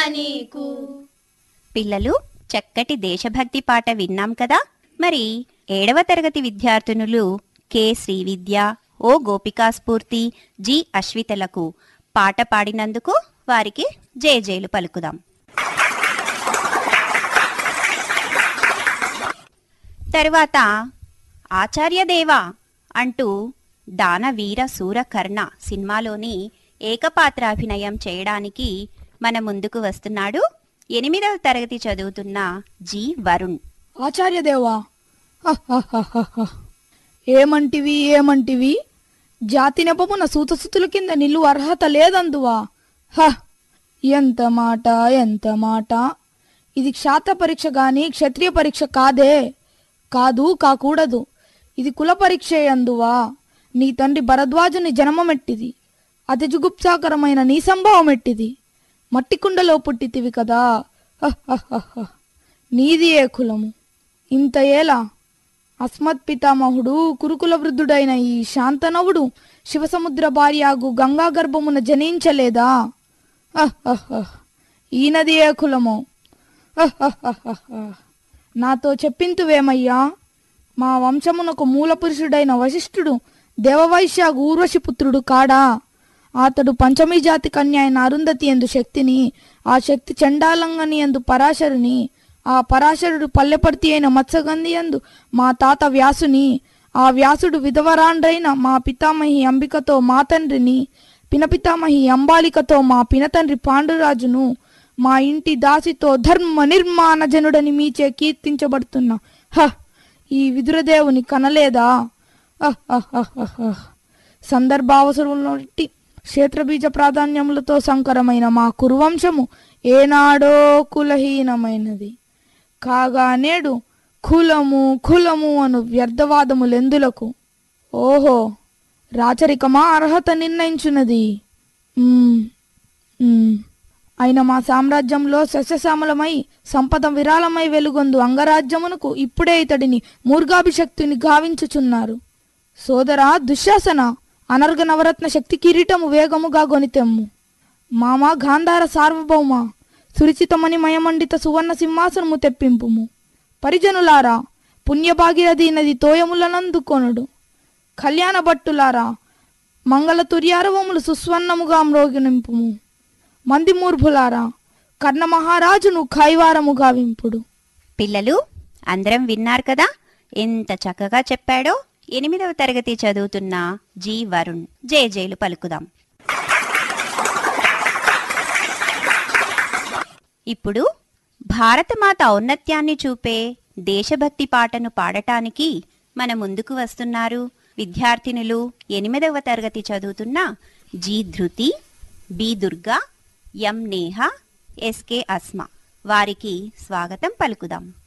నీకు పిల్లలు చక్కటి దేశభక్తి పాట విన్నాం కదా మరి ఏడవ తరగతి విద్యార్థినులు కె శ్రీవిద్య ఓ గోపికా స్ఫూర్తి జి అశ్వితలకు పాట పాడినందుకు వారికి జేజేలు పలుకుదాం తరువాత ఆచార్యదేవా అంటూ దానవీర సూర కర్ణ సినిమాలోని ఏకపాత్రాభినయం చేయడానికి మన ముందుకు వస్తున్నాడు ఎనిమిదవ తరగతి చదువుతున్న జి వరుణ్ ఆచార్యదేవా హహహహహ. ఏమంటివి ఏమంటివి జాతి నెపమున సూతసుతుల కింద నిల్లు అర్హత లేదందువా హ ఎంత మాట ఎంత మాట ఇది క్షాత్ర పరీక్ష గాని క్షత్రియ పరీక్ష కాదే కాదు కాకూడదు ఇది కుల పరీక్ష అందువా నీ తండ్రి భరద్వాజుని జన్మమెట్టిది అతి జుగుప్సాకరమైన నీ సంభవం ఎట్టిది మట్టి కుండలో పుట్టితివి కదా హహహహ. నీది ఏ కులము ఇంత ఏలా అస్మత్ పితామహుడు కురుకుల వృద్ధుడైన ఈ శాంతనవుడు శివసముద్ర భార్యాగు గంగా గర్భమున జనించలేదా అహ్హహ్హ. ఈనది ఏ కులమో అహ్హహ్హహ. నాతో చెప్పింతువేమయ్యా మా వంశమునకు మూలపురుషుడైన వశిష్ఠుడు దేవవైశ్యాగు ఊర్వశి పుత్రుడు కాడా అతడు పంచమీ జాతి కన్య అయిన అరుంధతి ఎందు శక్తిని ఆ శక్తి చండాలంగని ఎందు పరాశరుని ఆ పరాశరుడు పల్లెపర్తి అయిన మత్స్యగంధి ఎందు మా తాత వ్యాసుని ఆ వ్యాసుడు విధవరాండ్రైన మా పితామహి అంబికతో మా తండ్రిని పినపితామహి అంబాలికతో మా పినతండ్రి పాండురాజును మా ఇంటి దాసితో ధర్మ నిర్మాణ జనుడని మీచే కీర్తించబడుతున్న హ ఈ విదురదేవుని కనలేదా అహ్ అహ్ అహ్ అహ్ అహ్. సందర్భావసరంలో క్షేత్రబీజ ప్రాధాన్యములతో సంకరమైన మా కురువంశము ఏనాడో కులహీనమైనది కాగా నేడు కులము కులము అను వ్యర్థవాదములెందులకు ఓహో రాచరికమా అర్హత నిర్ణయించున్నది ఉమ్, ఉమ్. అయిన మా సామ్రాజ్యంలో సస్యశ్యామలమై సంపద విరాళమై వెలుగొందు అంగరాజ్యమునకు ఇప్పుడే ఇతడిని మూర్గాభిషక్తుని గావించుచున్నారు సోదరా దుశ్శాసన అనర్గ నవరత్న శక్తి కిరీటము వేగముగా గొనితెమ్ము మామ గాంధార సార్వభౌమ సురిచితమని మయమండిత సువర్ణ సింహాసనము తెప్పింపుము పరిజనులారా పుణ్యభాగీరథి నది తోయములనందుకొనుడు కళ్యాణ భట్టులారా మంగళ తుర్యారవములు సుస్వర్ణముగా మ్రోగినింపుము మంది మూర్భులారా కర్ణ మహారాజును కైవారముగా వింపుడు పిల్లలు అందరం విన్నారు కదా ఎంత చక్కగా చెప్పాడో ఎనిమిదవ తరగతి చదువుతున్న జి వరుణ్ జేజేలు పలుకుదాం ఇప్పుడు భారతమాత ఔన్నత్యాన్ని చూపే దేశభక్తి పాటను పాడటానికి మన ముందుకు వస్తున్నారు విద్యార్థినులు ఎనిమిదవ తరగతి చదువుతున్న G Dhruthi B Durga M Neha SK Asma వారికి స్వాగతం పలుకుదాం